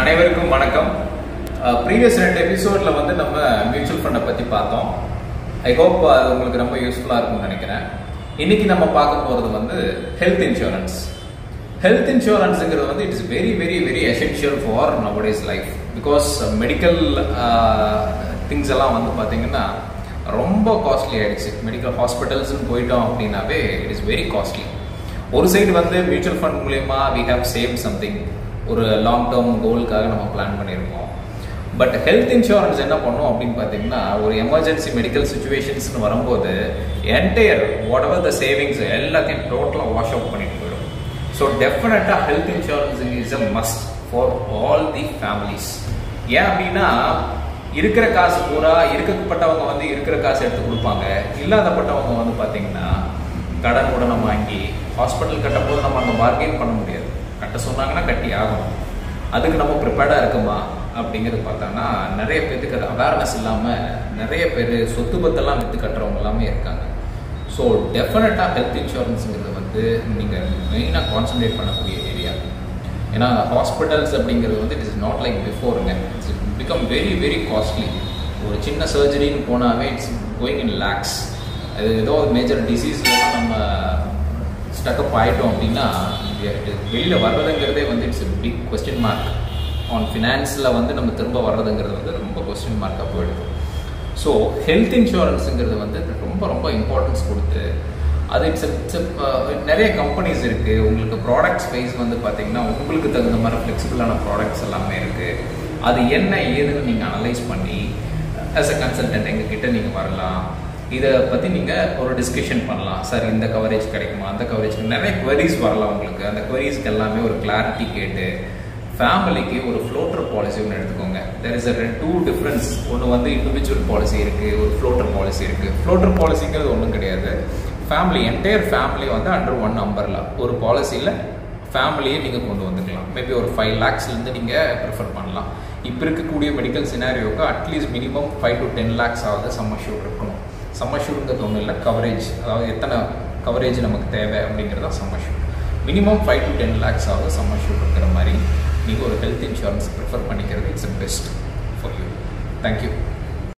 அனைவருக்கும் வணக்கம் ப்ரீவியஸ் ரெண்டு எபிசோட்ல வந்து நம்ம மியூச்சுவல் ஃபண்டை பத்தி பார்த்தோம் ஐ ஹோப் அது உங்களுக்கு ரொம்ப யூஸ்ஃபுல்லா இருக்கும்னு நினைக்கிறேன் இன்னைக்கு நம்ம பார்க்க போறது வந்து ஹெல்த் இன்சூரன்ஸ் ஹெல்த் இன்சூரன்ஸுங்கிறது வந்து it's very very very essential for nowadays life because medical things எல்லாம் வந்து பார்த்தீங்கன்னா ரொம்ப காஸ்ட்லி ஆயிடுச்சு மெடிக்கல் ஹாஸ்பிட்டல்ஸ்னு போயிட்டோம் அப்படின்னாவே இட் இஸ் வெரி காஸ்ட்லி ஒரு சைடு வந்து மியூச்சுவல் ஃபண்ட் மூலயமா வி ஹேவ் சேவ் சம்திங் ஒரு லாங் டேர்ம் கோலுக்காக நம்ம பிளான் பண்ணியிருக்கோம் பட் ஹெல்த் இன்சூரன்ஸ் என்ன பண்ணும் அப்படின்னு பார்த்தீங்கன்னா ஒரு எமர்ஜென்சி மெடிக்கல் சுச்சுவேஷன்ஸ்னு வரும்போது entire whatever the savings எல்லாத்தையும் டோட்டலாக வாஷ் அவுட் பண்ணிட்டு போயிடும் ஸோ டெஃபினட்டாக health insurance is a must for all the families ஏன் அப்படின்னா இருக்கிற காசு பூரா இருக்கப்பட்டவங்க வந்து இருக்கிற காசு எடுத்து கொடுப்பாங்க இல்லாதப்பட்டவங்க வந்து பார்த்தீங்கன்னா கடன் உடனே வாங்கி ஹாஸ்பிட்டல் கட்டும் போது நம்ம அங்கே பார்கெயின் பண்ண முடியாது கட்ட சொன்னாங்கன்னா கட்டி ஆகணும் அதுக்கு நம்ம ப்ரிப்பேர்டாக இருக்குமா அப்படிங்கிறது பார்த்தோன்னா நிறைய பேத்துக்கு அது அவேர்னஸ் இல்லாமல் நிறைய பேர் சொத்து பத்தெல்லாம் விற்று கட்டுறவங்க எல்லாமே இருக்காங்க ஸோ டெஃபினட்டாக ஹெல்த் இன்சூரன்ஸுங்கிறது வந்து நீங்கள் மெயினாக கான்சன்ட்ரேட் பண்ணக்கூடிய ஏரியா ஏன்னா ஹாஸ்பிட்டல்ஸ் அப்படிங்கிறது வந்து இட் இஸ் நாட் லைக் பிஃபோருங்க it's become very very costly ஒரு சின்ன சர்ஜரின்னு போனாவே இட்ஸ் கோயிங் இன் லேக்ஸ் அது ஏதோ ஒரு மேஜர் டிசீஸ்லாம் நம்ம ஸ்டக்கப் ஆகிட்டோம் அப்படின்னா வெளியில் வர்றதுங்கிறதே வந்து it's big question mark on ஃபினான்ஸில் வந்து நம்ம திரும்ப வர்றதுங்கிறது வந்து ரொம்ப கொஸ்டின் மார்க்காக போயிடுது ஸோ ஹெல்த் இன்சூரன்ஸுங்கிறது வந்து ரொம்ப ரொம்ப இம்பார்ட்டன்ஸ் கொடுத்து அது இட்ஸ் இட்ஸ் நிறைய கம்பெனிஸ் இருக்குது உங்களுக்கு ப்ராடக்ட்ஸ் வைஸ் வந்து பார்த்தீங்கன்னா உங்களுக்கு தகுந்த மாதிரி ஃப்ளெக்சிபிளான ப்ராடக்ட்ஸ் எல்லாமே இருக்குது அது என்ன ஏதுன்னு நீங்கள் அனலைஸ் பண்ணி ஆஸ் அ கன்சல்டன்ட் எங்ககிட்ட நீங்கள் வரலாம் இதை பற்றி நீங்கள் ஒரு டிஸ்கஷன் பண்ணலாம் சார் இந்த கவரேஜ் கிடைக்குமா அந்த கவரேஜ் நிறைய குவரிஸ் வரலாம் உங்களுக்கு அந்த குவரிஸ்க்கு எல்லாமே ஒரு கிளாரிட்டி கேட்டு ஃபேமிலிக்கு ஒரு ஃப்ளோட்டர் பாலிசி ஒன்று எடுத்துக்கோங்க there is a two difference ஒன்று வந்து இண்டிவிஜுவல் பாலிசி இருக்குது ஒரு ஃப்ளோட்டர் பாலிசி இருக்குது ஃப்ளோட்டர் பாலிசிங்கிறது ஒன்றும் கிடையாது ஃபேமிலி என்டையர் ஃபேமிலி வந்து அண்டர் ஒன் நம்பரில் ஒரு பாலிசியில் ஃபேமிலியை நீங்கள் கொண்டு வந்துக்கலாம் மேபி ஒரு ஃபைவ் லேக்ஸ்லேருந்து நீங்கள் ப்ரிஃபர் பண்ணலாம் இப்போ இருக்கக்கூடிய மெடிக்கல் சினாரியோக்கு at least minimum five to ten lakhs ஆகுது சம்மர் இருக்கணும் சம்மர் ஷூருங்கிறது ஒன்றும் இல்லை கவரேஜ் அதாவது எத்தனை கவரேஜ் நமக்கு தேவை அப்படிங்கிறதா sum assured minimum five to ten lakhs ஆகுது சம்மர் ஷூட் இருக்கிற மாதிரி நீங்கள் ஒரு ஹெல்த் இன்சூரன்ஸ் ப்ரிஃபர் பண்ணிக்கிறது it's best for you thank you